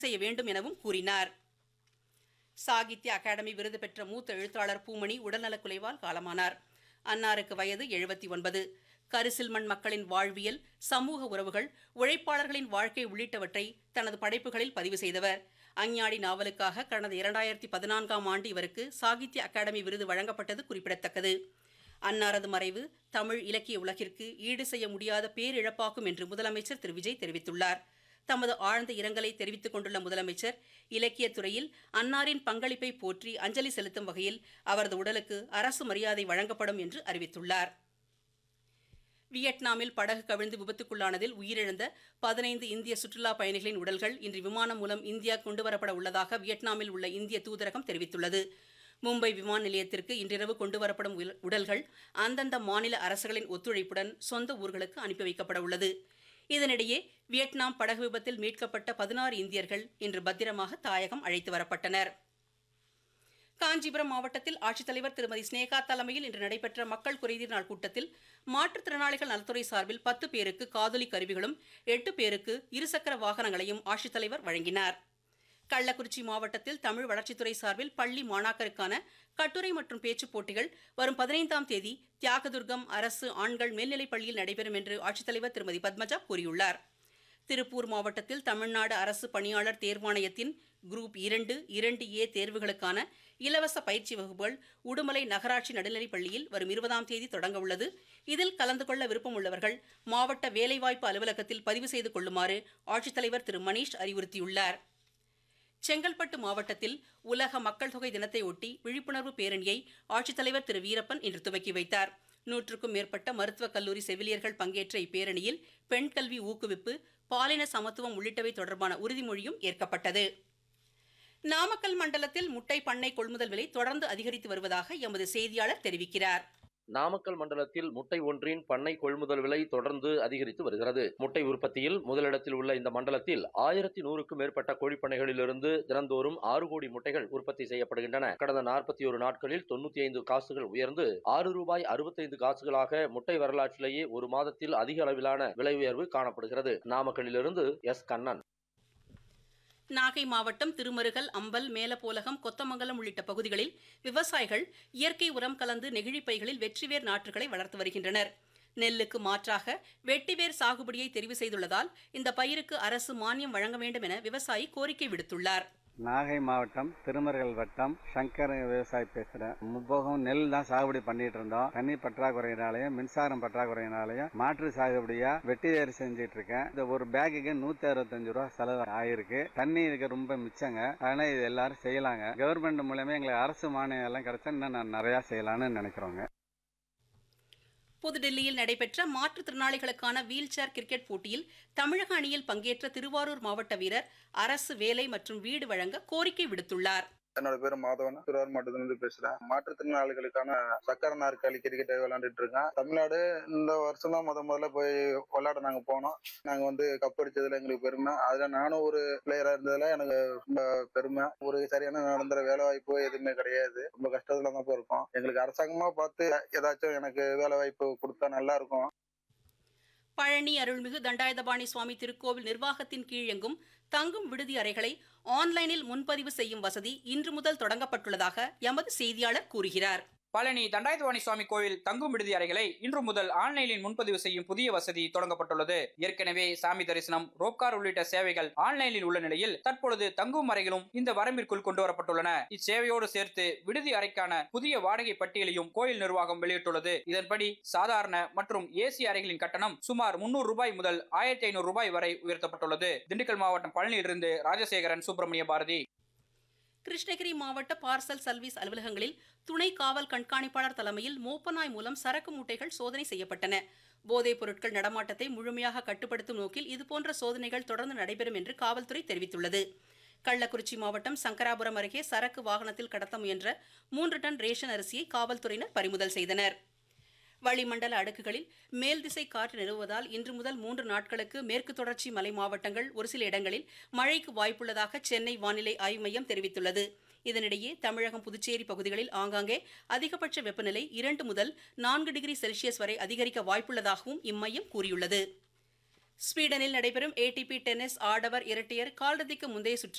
செய்ய வேண்டும் எனவும் கூறினார் சாகித்ய அகாடமி விருது பெற்ற மூத்த எழுத்தாளர் பூமணி உடல்நலக்குலைவால் காலமானார் அன்னாருக்கு வயது எழுபத்தி ஒன்பது கரிசில்மண் மக்களின் வாழ்வியல் சமூக உறவுகள் உழைப்பாளர்களின் வாழ்க்கை உள்ளிட்டவற்றை தனது படைப்புகளில் பதிவு செய்தவர் அஞ்ஞாடி நாவலுக்காக கடந்த இரண்டாயிரத்தி பதினான்காம் ஆண்டு இவருக்கு சாகித்ய அகாடமி விருது வழங்கப்பட்டது குறிப்பிடத்தக்கது அன்னாரது மறைவு தமிழ் இலக்கிய உலகிற்கு ஈடு செய்ய முடியாத பேரிழப்பாகும் என்று முதலமைச்சர் திரு விஜய் தெரிவித்துள்ளார் தமது ஆழ்ந்த இரங்கலை தெரிவித்துக் கொண்டுள்ள முதலமைச்சர் இலக்கியத் துறையில் அன்னாரின் பங்களிப்பை போற்றி அஞ்சலி செலுத்தும் வகையில் அவரது உடலுக்கு அரசு மரியாதை வழங்கப்படும் என்று அறிவித்துள்ளார் வியட்நாமில் படகு கவிழ்ந்து விபத்துக்குள்ளானதில் உயிரிழந்த பதினைந்து இந்திய சுற்றுலா பயணிகளின் உடல்கள் இன்று விமானம் மூலம் இந்தியா கொண்டுவரப்பட உள்ளதாக வியட்நாமில் உள்ள இந்திய தூதரகம் தெரிவித்துள்ளது மும்பை விமான நிலையத்திற்கு இன்றிரவு கொண்டுவரப்படும் உல- உடல்கள் அந்தந்த மாநில அரசுகளின் ஒத்துழைப்புடன் சொந்த ஊர்களுக்கு அனுப்பி வைக்கப்பட உள்ளது இதனிடையே வியட்நாம் படகு விபத்தில் மீட்கப்பட்ட பதினாறு இந்தியர்கள் இன்று பத்திரமாக தாயகம் அழைத்து வரப்பட்டனர் காஞ்சிபுரம் மாவட்டத்தில் ஆட்சித்தலைவர் திருமதி ஸ்னேகா தலைமையில் இன்று நடைபெற்ற மக்கள் குறைதீர் நாள் கூட்டத்தில் மாற்றுத்திறனாளிகள் நலத்துறை சார்பில் பத்து பேருக்கு காதொலி கருவிகளும் எட்டு பேருக்கு இருசக்கர வாகனங்களையும் ஆட்சித்தலைவர் வழங்கினார் கள்ளக்குறிச்சி மாவட்டத்தில் தமிழ் வளர்ச்சித்துறை சார்பில் பள்ளி மாணாக்கருக்கான கட்டுரை மற்றும் பேச்சுப் போட்டிகள் வரும் பதினைந்தாம் தேதி தியாகதுர்கம் அரசு ஆண்கள் மேல்நிலைப் பள்ளியில் நடைபெறும் என்று ஆட்சித்தலைவர் திருமதி பத்மஜா கூறியுள்ளார் திருப்பூர் மாவட்டத்தில் தமிழ்நாடு அரசு பணியாளர் தேர்வாணையத்தின் குரூப் இரண்டு இரண்டு ஏ தேர்வுகளுக்கான இலவச பயிற்சி வகுப்புகள் உடுமலை நகராட்சி நடுநிலைப் பள்ளியில் வரும் இருபதாம் தேதி தொடங்க உள்ளது இதில் கலந்து கொள்ள விருப்பம் உள்ளவர்கள் மாவட்ட வேலைவாய்ப்பு அலுவலகத்தில் பதிவு செய்து கொள்ளுமாறு ஆட்சித்தலைவர் திரு மணீஷ் அறிவுறுத்தியுள்ளார் செங்கல்பட்டு மாவட்டத்தில் உலக மக்கள் தொகை தினத்தை ஒட்டி விழிப்புணர்வு பேரணியை ஆட்சித்தலைவர் திரு வீரப்பன் இன்று துவக்கி வைத்தார் நூற்றுக்கும் மேற்பட்ட மருத்துவக் கல்லூரி செவிலியர்கள் பங்கேற்ற இப்பேரணியில் பெண் கல்வி ஊக்குவிப்பு பாலின சமத்துவம் உள்ளிட்டவை தொடர்பான உறுதிமொழியும் ஏற்கப்பட்டது நாமக்கல் மண்டலத்தில் முட்டை பண்ணை கொள்முதல் விலை தொடர்ந்து அதிகரித்து வருவதாக எமது செய்தியாளர் தெரிவிக்கிறார் நாமக்கல் மண்டலத்தில் முட்டை ஒன்றின் பண்ணை கொள்முதல் விலை தொடர்ந்து அதிகரித்து வருகிறது முட்டை உற்பத்தியில் முதலிடத்தில் உள்ள இந்த மண்டலத்தில் ஆயிரத்தி நூறுக்கும் மேற்பட்ட கோழிப்பண்ணைகளிலிருந்து தினந்தோறும் ஆறு கோடி முட்டைகள் உற்பத்தி செய்யப்படுகின்றன கடந்த நாற்பத்தி ஒரு நாட்களில் தொண்ணூத்தி ஐந்து காசுகள் உயர்ந்து ஆறு ரூபாய் அறுபத்தைந்து காசுகளாக முட்டை வரலாற்றிலேயே ஒரு மாதத்தில் அதிக அளவிலான விலை உயர்வு காணப்படுகிறது நாமக்கல்லிலிருந்து எஸ் கண்ணன் நாகை மாவட்டம் திருமருகல் அம்பல் மேலப்போலகம் கொத்தமங்கலம் உள்ளிட்ட பகுதிகளில் விவசாயிகள் இயற்கை உரம் கலந்து நெகிழிப் பைகளில் வெற்றிவேர் நாற்றுகளை வளர்த்து வருகின்றனர் நெல்லுக்கு மாற்றாக வெட்டிவேர் சாகுபடியை தெரிவு செய்துள்ளதால் இந்த பயிருக்கு அரசு மானியம் வழங்க வேண்டும் என விவசாயி கோரிக்கை விடுத்துள்ளார் நாகை மாவட்டம் திருமருகல் வட்டம் சங்கர் விவசாயி பேசுறேன் முப்போகம் நெல் தான் சாகுபடி பண்ணிட்டு இருந்தோம் தண்ணி பற்றாக்குறையினாலையும் மின்சாரம் பற்றாக்குறையினாலையும் மாற்று சாகுபடியா வெட்டி வேறு செஞ்சிட்டு இருக்கேன் இந்த ஒரு பேக்குக்கு நூத்தி அறுபத்தஞ்சு ரூபா செலவு ஆயிருக்கு தண்ணி இதுக்கு ரொம்ப மிச்சங்க அதனால இது எல்லாரும் செய்யலாங்க கவர்மெண்ட் மூலயமா எங்களுக்கு அரசு மானியம் எல்லாம் கிடைச்சா இன்னும் நான் நிறைய செய்யலாம்னு நினைக்கிறோங்க புதுடில்லியில் நடைபெற்ற மாற்றுத்திறனாளிகளுக்கான வீல் சேர் கிரிக்கெட் போட்டியில் தமிழக அணியில் பங்கேற்ற திருவாரூர் மாவட்ட வீரர் அரசு வேலை மற்றும் வீடு வழங்க கோரிக்கை விடுத்துள்ளார் என்னோட பேரு மாதவன் திருவாரூர் மாவட்டத்துல இருந்து பேசுறேன் மாற்றுத்திறனாளிகளுக்கான சக்கர நாற்காலி கிரிக்கெட் விளையாண்டுட்டு இருக்கேன் தமிழ்நாடு இந்த வருஷம் தான் முத முதல்ல போய் விளையாட நாங்க போனோம் நாங்க வந்து கப் அடிச்சதுல எங்களுக்கு பெருமை அதுல நானும் ஒரு பிளேயரா இருந்ததுல எனக்கு ரொம்ப பெருமை ஒரு சரியான நிரந்தர வேலை வாய்ப்பு எதுவுமே கிடையாது ரொம்ப கஷ்டத்துல தான் போய் இருக்கோம் எங்களுக்கு அரசாங்கமா பார்த்து ஏதாச்சும் எனக்கு வேலை வாய்ப்பு கொடுத்தா நல்லா இருக்கும் பழனி அருள்மிகு தண்டாயுதபாணி சுவாமி திருக்கோவில் நிர்வாகத்தின் கீழ் இயங்கும் தங்கும் விடுதி அறைகளை ஆன்லைனில் முன்பதிவு செய்யும் வசதி இன்று முதல் தொடங்கப்பட்டுள்ளதாக எமது செய்தியாளர் கூறுகிறார் பழனி தண்டாயுதவாணி சுவாமி கோவில் தங்கும் விடுதி அறைகளை இன்று முதல் ஆன்லைனில் முன்பதிவு செய்யும் புதிய வசதி தொடங்கப்பட்டுள்ளது ஏற்கனவே சாமி தரிசனம் ரோப்கார் உள்ளிட்ட சேவைகள் ஆன்லைனில் உள்ள நிலையில் தற்பொழுது தங்கும் அறைகளும் இந்த வரம்பிற்குள் கொண்டு வரப்பட்டுள்ளன இச்சேவையோடு சேர்த்து விடுதி அறைக்கான புதிய வாடகை பட்டியலையும் கோயில் நிர்வாகம் வெளியிட்டுள்ளது இதன்படி சாதாரண மற்றும் ஏசி அறைகளின் கட்டணம் சுமார் முன்னூறு ரூபாய் முதல் ஆயிரத்தி ஐநூறு ரூபாய் வரை உயர்த்தப்பட்டுள்ளது திண்டுக்கல் மாவட்டம் பழனியிலிருந்து ராஜசேகரன் சுப்பிரமணிய பாரதி கிருஷ்ணகிரி மாவட்ட பார்சல் சர்வீஸ் அலுவலகங்களில் துணை காவல் கண்காணிப்பாளர் தலைமையில் மோப்பநாய் மூலம் சரக்கு மூட்டைகள் சோதனை செய்யப்பட்டன போதைப் பொருட்கள் நடமாட்டத்தை முழுமையாக கட்டுப்படுத்தும் நோக்கில் இதுபோன்ற சோதனைகள் தொடர்ந்து நடைபெறும் என்று காவல்துறை தெரிவித்துள்ளது கள்ளக்குறிச்சி மாவட்டம் சங்கராபுரம் அருகே சரக்கு வாகனத்தில் கடத்த முயன்ற மூன்று டன் ரேஷன் அரிசியை காவல்துறையினர் பறிமுதல் செய்தனர் வளிமண்டல அடுக்குகளில் மேல் திசை காற்று நிலவுவதால் இன்று முதல் மூன்று நாட்களுக்கு மேற்கு தொடர்ச்சி மலை மாவட்டங்கள் ஒரு சில இடங்களில் மழைக்கு வாய்ப்புள்ளதாக சென்னை வானிலை ஆய்வு மையம் தெரிவித்துள்ளது இதனிடையே தமிழகம் புதுச்சேரி பகுதிகளில் ஆங்காங்கே அதிகபட்ச வெப்பநிலை இரண்டு முதல் நான்கு டிகிரி செல்சியஸ் வரை அதிகரிக்க வாய்ப்புள்ளதாகவும் இம்மையம் கூறியுள்ளது ஸ்வீடனில் நடைபெறும் ஏடிபி டென்னிஸ் ஆடவர் இரட்டையர் காலிறுதிக்கு முந்தைய சுற்றில்